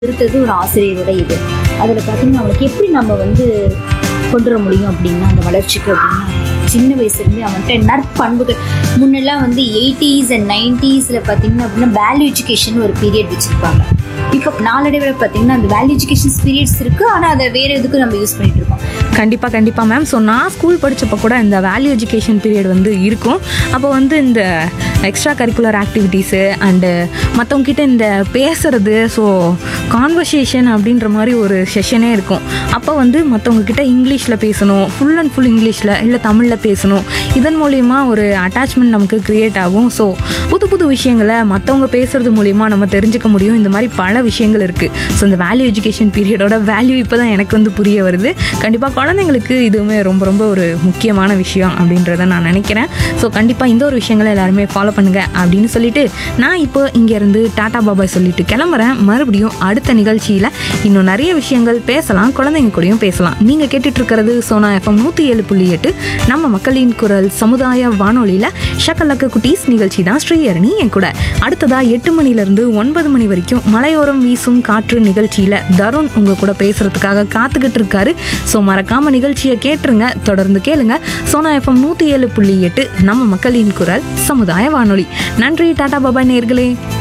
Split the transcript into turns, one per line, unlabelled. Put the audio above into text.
இருக்கிறது ஒரு ஆசிரியரோட இது அதில் பார்த்தீங்கன்னா அவனுக்கு எப்படி நம்ம வந்து கொண்டு வர முடியும் அப்படின்னா அந்த வளர்ச்சிக்கு அப்படின்னா சின்ன வயசுலேருந்து அவன்கிட்ட நற்பண்புகள் முன்னெல்லாம் வந்து எயிட்டிஸ் அண்ட் நைன்டீஸில் பார்த்தீங்கன்னா அப்படின்னா வேல்யூ எஜுகேஷன் ஒரு பீரியட் வச்சுருப்பாங்க இப்போ நாளடைவில் பார்த்தீங்கன்னா அந்த வேல்யூ எஜுகேஷன் பீரியட்ஸ் இருக்குது ஆனால் அதை வேறு எதுக்கும் நம்ம யூஸ் பண்ணிட்டு இருக்கோம்
கண்டிப்பாக கண்டிப்பாக மேம் ஸோ நான் ஸ்கூல் படித்தப்போ கூட இந்த வேல்யூ எஜுகேஷன் பீரியட் வந்து இருக்கும் அப்போ வந்து இந்த எக்ஸ்ட்ரா கரிக்குலர் ஆக்டிவிட்டீஸு அண்டு மற்றவங்ககிட்ட இந்த பேசுறது ஸோ கான்வர்சேஷன் அப்படின்ற மாதிரி ஒரு செஷனே இருக்கும் அப்போ வந்து மற்றவங்க கிட்ட இங்கிலீஷில் பேசணும் ஃபுல் அண்ட் ஃபுல் இங்கிலீஷில் இல்லை தமிழில் பேசணும் இதன் மூலிமா ஒரு அட்டாச்மெண்ட் நமக்கு க்ரியேட் ஆகும் ஸோ புது புது விஷயங்களை மற்றவங்க பேசுறது மூலிமா நம்ம தெரிஞ்சுக்க முடியும் இந்த மாதிரி பல விஷயங்கள் இருக்குது ஸோ இந்த வேல்யூ எஜுகேஷன் பீரியடோட வேல்யூ இப்போ தான் எனக்கு வந்து புரிய வருது கண்டிப்பாக குழந்தைங்களுக்கு இதுவுமே ரொம்ப ரொம்ப ஒரு முக்கியமான விஷயம் அப்படின்றத நான் நினைக்கிறேன் ஸோ கண்டிப்பாக இந்த ஒரு விஷயங்களை எல்லாருமே ஃபாலோ பண்ணுங்க அப்படின்னு சொல்லிட்டு நான் இப்போ இங்கேருந்து டாடா பாபாய் சொல்லிட்டு கிளம்புறேன் மறுபடியும் அடுத்த நிகழ்ச்சியில் இன்னும் நிறைய விஷயங்கள் பேசலாம் குழந்தைங்க கூடயும் பேசலாம் நீங்கள் கேட்டுட்டு இருக்கிறது சோனா எஃப்எம் நூற்றி ஏழு புள்ளி எட்டு நம்ம மக்களின் குரல் சமுதாய வானொலியில் ஷக்கலக்க குட்டீஸ் நிகழ்ச்சி தான் ஸ்ரீஹரணி என் கூட அடுத்ததா எட்டு மணிலேருந்து ஒன்பது மணி வரைக்கும் மலையோரம் வீசும் காற்று நிகழ்ச்சியில் தருண் உங்கள் கூட பேசுறதுக்காக காத்துக்கிட்டு இருக்காரு ஸோ மறக்காம நிகழ்ச்சியை கேட்டுருங்க தொடர்ந்து கேளுங்க சோனா எஃப்எம் நூற்றி ஏழு புள்ளி எட்டு நம்ம மக்களின் குரல் சமுதாய வானொலி நன்றி டாடா பாபாய் நேர்களே